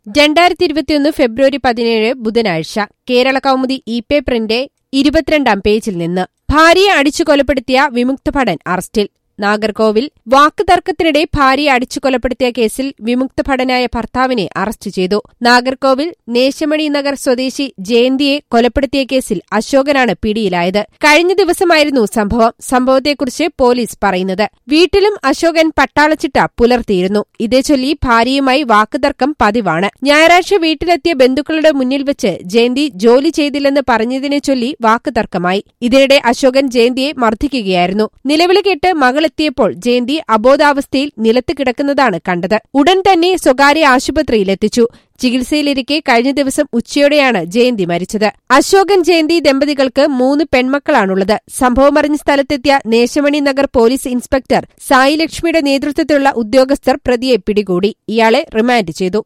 രണ്ടായിരത്തി ഇരുപത്തിയൊന്ന് ഫെബ്രുവരി പതിനേഴ് ബുധനാഴ്ച കേരള കൗമുദി ഇ പേപ്പറിന്റെ ഇരുപത്തിരണ്ടാം പേജിൽ നിന്ന് ഭാര്യയെ അടിച്ചു കൊലപ്പെടുത്തിയ വിമുക്ത ഭടൻ അറസ്റ്റിൽ നാഗർകോവിൽ വാക്ക് തർക്കത്തിനിടെ ഭാര്യയെ അടിച്ചു കൊലപ്പെടുത്തിയ കേസിൽ വിമുക്ത ഭടനായ ഭർത്താവിനെ അറസ്റ്റ് ചെയ്തു നാഗർകോവിൽ നേശമണി നഗർ സ്വദേശി ജയന്തിയെ കൊലപ്പെടുത്തിയ കേസിൽ അശോകനാണ് പിടിയിലായത് കഴിഞ്ഞ ദിവസമായിരുന്നു സംഭവം സംഭവത്തെക്കുറിച്ച് പോലീസ് പറയുന്നത് വീട്ടിലും അശോകൻ പട്ടാളച്ചിട്ട പുലർത്തിയിരുന്നു ഇതേചൊല്ലി ഭാര്യയുമായി വാക്കുതർക്കം പതിവാണ് ഞായറാഴ്ച വീട്ടിലെത്തിയ ബന്ധുക്കളുടെ മുന്നിൽ വെച്ച് ജയന്തി ജോലി ചെയ്തില്ലെന്ന് പറഞ്ഞതിനെ ചൊല്ലി വാക്കുതർക്കമായി ഇതിനിടെ അശോകൻ ജയന്തിയെ മർദ്ദിക്കുകയായിരുന്നു നിലവിളി കേട്ട് മകളെത്തിയപ്പോൾ ജയന്തി അബോധാവസ്ഥയിൽ നിലത്ത് കിടക്കുന്നതാണ് കണ്ടത് ഉടൻ തന്നെ സ്വകാര്യ ആശുപത്രിയിലെത്തിച്ചു ചികിത്സയിലിരിക്കെ കഴിഞ്ഞ ദിവസം ഉച്ചയോടെയാണ് ജയന്തി മരിച്ചത് അശോകൻ ജയന്തി ദമ്പതികൾക്ക് മൂന്ന് പെൺമക്കളാണുള്ളത് സംഭവമറിഞ്ഞ സ്ഥലത്തെത്തിയ നേശമണി നഗർ പോലീസ് ഇൻസ്പെക്ടർ സായി ലക്ഷ്മിയുടെ നേതൃത്വത്തിലുള്ള ഉദ്യോഗസ്ഥർ പ്രതിയെ പിടികൂടി ഇയാളെ റിമാൻഡ് ചെയ്തു